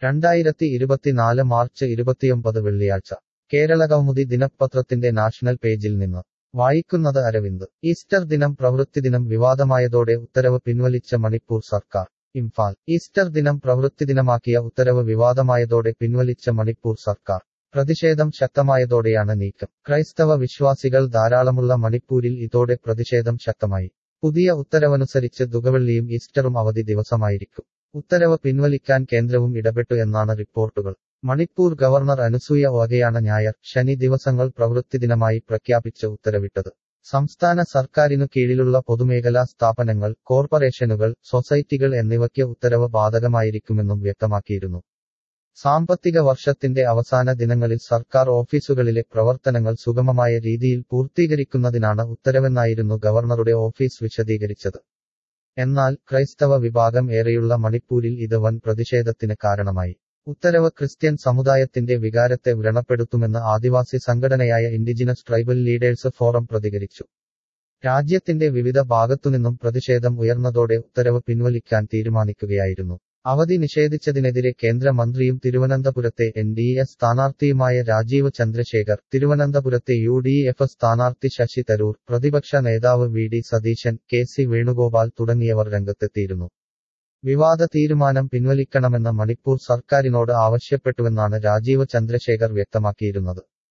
രണ്ടായിരത്തി ഇരുപത്തിനാല് മാർച്ച് ഇരുപത്തിയൊമ്പത് വെള്ളിയാഴ്ച കേരളകൗമുദി ദിനപത്രത്തിന്റെ നാഷണൽ പേജിൽ നിന്ന് വായിക്കുന്നത് അരവിന്ദ് ഈസ്റ്റർ ദിനം പ്രവൃത്തിദിനം വിവാദമായതോടെ ഉത്തരവ് പിൻവലിച്ച മണിപ്പൂർ സർക്കാർ ഇംഫാൽ ഈസ്റ്റർ ദിനം പ്രവൃത്തിദിനമാക്കിയ ഉത്തരവ് വിവാദമായതോടെ പിൻവലിച്ച മണിപ്പൂർ സർക്കാർ പ്രതിഷേധം ശക്തമായതോടെയാണ് നീക്കം ക്രൈസ്തവ വിശ്വാസികൾ ധാരാളമുള്ള മണിപ്പൂരിൽ ഇതോടെ പ്രതിഷേധം ശക്തമായി പുതിയ ഉത്തരവനുസരിച്ച് ദുഗവെള്ളിയും ഈസ്റ്ററും അവധി ദിവസമായിരിക്കും ഉത്തരവ് പിൻവലിക്കാൻ കേന്ദ്രവും ഇടപെട്ടു എന്നാണ് റിപ്പോർട്ടുകൾ മണിപ്പൂർ ഗവർണർ അനുസൂയ വകയാണ് ഞായർ ശനി ദിവസങ്ങൾ പ്രവൃത്തിദിനമായി പ്രഖ്യാപിച്ച് ഉത്തരവിട്ടത് സംസ്ഥാന സർക്കാരിനു കീഴിലുള്ള പൊതുമേഖലാ സ്ഥാപനങ്ങൾ കോർപ്പറേഷനുകൾ സൊസൈറ്റികൾ എന്നിവയ്ക്ക് ഉത്തരവ് ബാധകമായിരിക്കുമെന്നും വ്യക്തമാക്കിയിരുന്നു സാമ്പത്തിക വർഷത്തിന്റെ അവസാന ദിനങ്ങളിൽ സർക്കാർ ഓഫീസുകളിലെ പ്രവർത്തനങ്ങൾ സുഗമമായ രീതിയിൽ പൂർത്തീകരിക്കുന്നതിനാണ് ഉത്തരവെന്നായിരുന്നു ഗവർണറുടെ ഓഫീസ് വിശദീകരിച്ചത് എന്നാൽ ക്രൈസ്തവ വിഭാഗം ഏറെയുള്ള മണിപ്പൂരിൽ ഇത് വൻ പ്രതിഷേധത്തിന് കാരണമായി ഉത്തരവ് ക്രിസ്ത്യൻ സമുദായത്തിന്റെ വികാരത്തെ വ്രണപ്പെടുത്തുമെന്ന് ആദിവാസി സംഘടനയായ ഇൻഡിജിനസ് ട്രൈബൽ ലീഡേഴ്സ് ഫോറം പ്രതികരിച്ചു രാജ്യത്തിന്റെ വിവിധ ഭാഗത്തുനിന്നും പ്രതിഷേധം ഉയർന്നതോടെ ഉത്തരവ് പിൻവലിക്കാൻ തീരുമാനിക്കുകയായിരുന്നു അവധി നിഷേധിച്ചതിനെതിരെ കേന്ദ്രമന്ത്രിയും തിരുവനന്തപുരത്തെ എൻ ഡി എ സ്ഥാനാർത്ഥിയുമായ രാജീവ് ചന്ദ്രശേഖർ തിരുവനന്തപുരത്തെ യു ഡി എഫ് സ്ഥാനാർത്ഥി ശശി തരൂർ പ്രതിപക്ഷ നേതാവ് V D Satheesan K C Venugopal തുടങ്ങിയവർ രംഗത്തെത്തിയിരുന്നു വിവാദ തീരുമാനം പിൻവലിക്കണമെന്ന് മണിപ്പൂർ സർക്കാരിനോട് ആവശ്യപ്പെട്ടുവെന്നാണ് രാജീവ് ചന്ദ്രശേഖർ വ്യക്തമാക്കിയിരുന്നത്